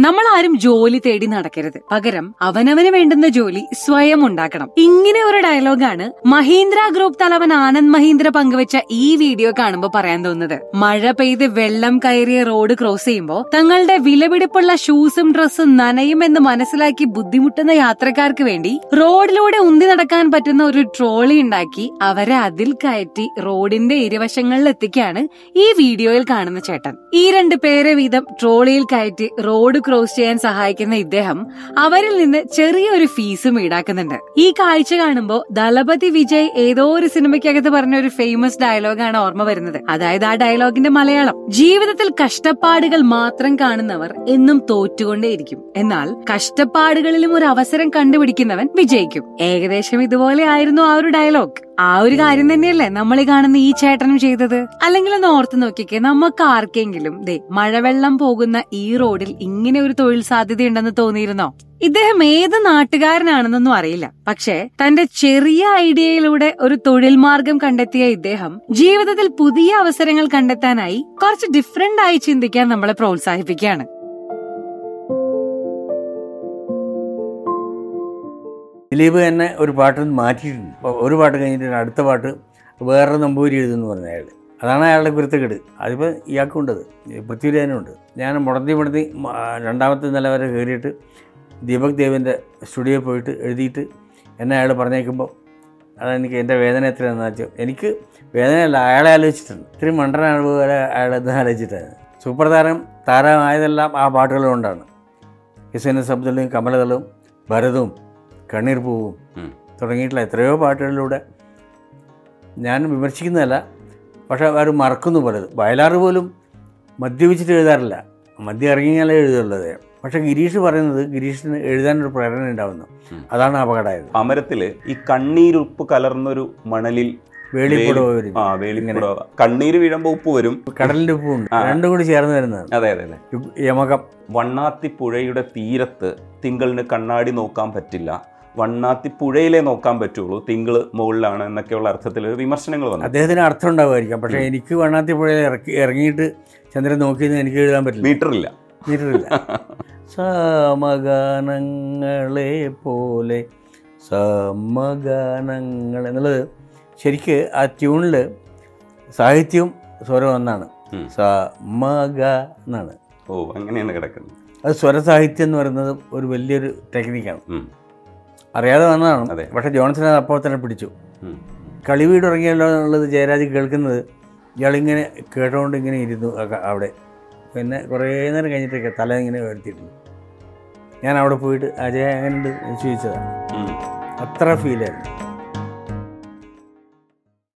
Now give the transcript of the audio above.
നമ്മൾ ആരും ജോലി തേടി നടക്കരുത് പകരം അവനവന് വേണ്ടുന്ന ജോലി സ്വയം ഉണ്ടാക്കണം ഇങ്ങനെ ഒരു ഡയലോഗാണ് മഹീന്ദ്ര ഗ്രൂപ്പ് തലവൻ ആനന്ദ് മഹീന്ദ്ര പങ്കുവച്ച ഈ വീഡിയോ കാണുമ്പോൾ പറയാൻ തോന്നുന്നത് മഴ പെയ്ത് വെള്ളം കയറിയ റോഡ് ക്രോസ് ചെയ്യുമ്പോൾ തങ്ങളുടെ വിലപിടിപ്പുള്ള ഷൂസും ഡ്രസ്സും നനയുമെന്ന് മനസ്സിലാക്കി ബുദ്ധിമുട്ടുന്ന യാത്രക്കാർക്ക് വേണ്ടി റോഡിലൂടെ ഉന്തി നടക്കാൻ പറ്റുന്ന ഒരു ട്രോളി ഉണ്ടാക്കി അവരെ അതിൽ കയറ്റി റോഡിന്റെ ഇരുവശങ്ങളിൽ എത്തിക്കാണ് ഈ വീഡിയോയിൽ കാണുന്ന ചേട്ടൻ ഈ രണ്ട് പേരെ വീതം ട്രോളിയിൽ കയറ്റി റോഡ് ക്രോസ് ചെയ്യാൻ സഹായിക്കുന്ന ഇദ്ദേഹം അവരിൽ നിന്ന് ചെറിയൊരു ഫീസും ഈടാക്കുന്നുണ്ട് ഈ കാഴ്ച കാണുമ്പോൾ ദളപതി വിജയ് ഏതോ ഒരു സിനിമയ്ക്കകത്ത് പറഞ്ഞ ഒരു ഫേമസ് ഡയലോഗാണ് ഓർമ്മ വരുന്നത് അതായത് ആ ഡയലോഗിന്റെ മലയാളം ജീവിതത്തിൽ കഷ്ടപ്പാടുകൾ മാത്രം കാണുന്നവർ എന്നും തോറ്റുകൊണ്ടേയിരിക്കും എന്നാൽ കഷ്ടപ്പാടുകളിലും ഒരു അവസരം കണ്ടുപിടിക്കുന്നവൻ വിജയിക്കും ഏകദേശം ഇതുപോലെ ആയിരുന്നു ആ ഒരു ഡയലോഗ് ആ ഒരു കാര്യം തന്നെയല്ലേ നമ്മൾ ഈ കാണുന്ന ഈ ചേട്ടനും ചെയ്തത് അല്ലെങ്കിൽ ഒന്ന് ഓർത്ത് നോക്കിക്കേ നമുക്ക് ആർക്കെങ്കിലും ദേ മഴവെള്ളം പോകുന്ന ഈ റോഡിൽ ഇങ്ങനെ ഒരു തൊഴിൽ സാധ്യതയുണ്ടെന്ന് തോന്നിയിരുന്നോ ഇദ്ദേഹം ഏത് നാട്ടുകാരനാണെന്നൊന്നും അറിയില്ല പക്ഷേ തന്റെ ചെറിയ ഐഡിയയിലൂടെ ഒരു തൊഴിൽ മാർഗം കണ്ടെത്തിയ ഇദ്ദേഹം ജീവിതത്തിൽ പുതിയ അവസരങ്ങൾ കണ്ടെത്താനായി കുറച്ച് ഡിഫറെന്റ് ആയി ചിന്തിക്കാൻ നമ്മളെ പ്രോത്സാഹിപ്പിക്കുകയാണ് ദിലീപ് തന്നെ ഒരു പാട്ട് മാറ്റിയിട്ടുണ്ട് അപ്പോൾ ഒരു പാട്ട് കഴിഞ്ഞിട്ട് അടുത്ത പാട്ട് വേറെ നമ്പൂരി എഴുതുന്നു പറഞ്ഞ അയാൾ അതാണ് അയാളുടെ കുരുത്തക്കേട് അതിപ്പോൾ ഇയാൾക്കുണ്ടത് പൃഥ്വിരാജനുണ്ട് ഞാൻ മുടന്തി മുടന്തി മ- രണ്ടാമത്തെ നില വരെ കയറിയിട്ട് ദീപക് ദേവിൻ്റെ സ്റ്റുഡിയോയിൽ പോയിട്ട് എഴുതിയിട്ട് എന്നെ അയാൾ പറഞ്ഞേക്കുമ്പോൾ അതെനിക്ക് എൻ്റെ വേദന എത്രയാണെന്ന് വെച്ചാൽ എനിക്ക് വേദനയല്ല അയാളെ ആലോചിച്ചിട്ടുണ്ട് ഇത്രയും മണ്ടനാണ് പോലെ അയാളെന്ന് ആലോചിച്ചിട്ടാണ് സൂപ്പർ താരം താരമായതെല്ലാം ആ പാട്ടുകൾ കൊണ്ടാണ് എസ് എൻ എസ് അബ്ദുള്ളയും കമലദളും ഭരതവും കണ്ണീർ പൂവും ഉം. തുടങ്ങിയിട്ടുള്ള എത്രയോ പാട്ടുകളിലൂടെ ഞാൻ വിമർശിക്കുന്നതല്ല പക്ഷേ അവർ മറക്കുന്നു പലതും വയലാർ പോലും മദ്യപിച്ചിട്ട് എഴുതാറില്ല മദ്യം ഇറങ്ങിയാലേ എഴുതുള്ളത് പക്ഷേ ഗിരീഷ് പറയുന്നത് ഗിരീഷിന് എഴുതാനൊരു പ്രേരണ ഉണ്ടാവുന്നു ഉം. അതാണ് അപകടമായത് അമരത്തില് ഈ കണ്ണീരുപ്പ് കലർന്നൊരു മണലിൽ വേളിപ്പുടവ വേലി- വരും ആ വേലിപ്പുടവ കണ്ണീര് വീഴുമ്പോ ഉപ്പ് വരും കടലിൻ്റെ ഉപ്പുണ്ട് ആ. രണ്ടും കൂടി ചേർന്ന് വരുന്നതാണ് അതെ അതെ അതെ യു- യമകം വണ്ണാത്തി പുഴയുടെ തീരത്ത് തിങ്കളിന് കണ്ണാടി നോക്കാൻ പറ്റില്ല വണ്ണാത്തി പുഴയിലെ നോക്കാൻ പറ്റുള്ളൂ തിങ്കൾ മുകളിലാണ് എന്നൊക്കെയുള്ള അർത്ഥത്തിൽ വിമർശനങ്ങൾ വന്നു അദ്ദേഹത്തിന് അർത്ഥം ഉണ്ടാവുമായിരിക്കാം പക്ഷേ എനിക്ക് വണ്ണാത്തി പുഴയിൽ ഇറക്കി ഇറങ്ങിയിട്ട് ചന്ദ്രൻ നോക്കിയെന്ന് എനിക്ക് എഴുതാൻ പറ്റില്ല മീറ്ററില്ല മീറ്ററില്ല സമഗാനങ്ങളെ പോലെ സമഗാനങ്ങൾ എന്നുള്ളത് ശരിക്ക് ആ ട്യൂണിൽ സാഹിത്യവും സ്വരം ഒന്നാണ് ഉം. സമഗ എന്നാണ് ഓ അങ്ങനെയാണ് കിടക്കുന്നത് അത് സ്വരസാഹിത്യം എന്ന് പറയുന്നത് ഒരു വലിയൊരു ടെക്നിക്കാണ് ഉം, അറിയാതെ വന്നതാണ് അതെ. പക്ഷേ ജോൺസൺ അത് അപ്പോൾ തന്നെ പിടിച്ചു ഉം. കളി വീട് ഇറങ്ങിയല്ലോ എന്നുള്ളത് ജയരാജ് കേൾക്കുന്നത് ഇയാളിങ്ങനെ കേട്ടുകൊണ്ട് ഇങ്ങനെ ഇരുന്നു അക- അവിടെ പിന്നെ കുറേ നേരം കഴിഞ്ഞിട്ടൊക്കെ തല ഇങ്ങനെ ഉയർത്തിയിട്ടുണ്ട് ഞാൻ അവിടെ പോയിട്ട് അജയ എങ്ങനെയുണ്ട് എന്ന് ചോദിച്ചതാണ് ഉം. അത്ര ഫീലായിരുന്നു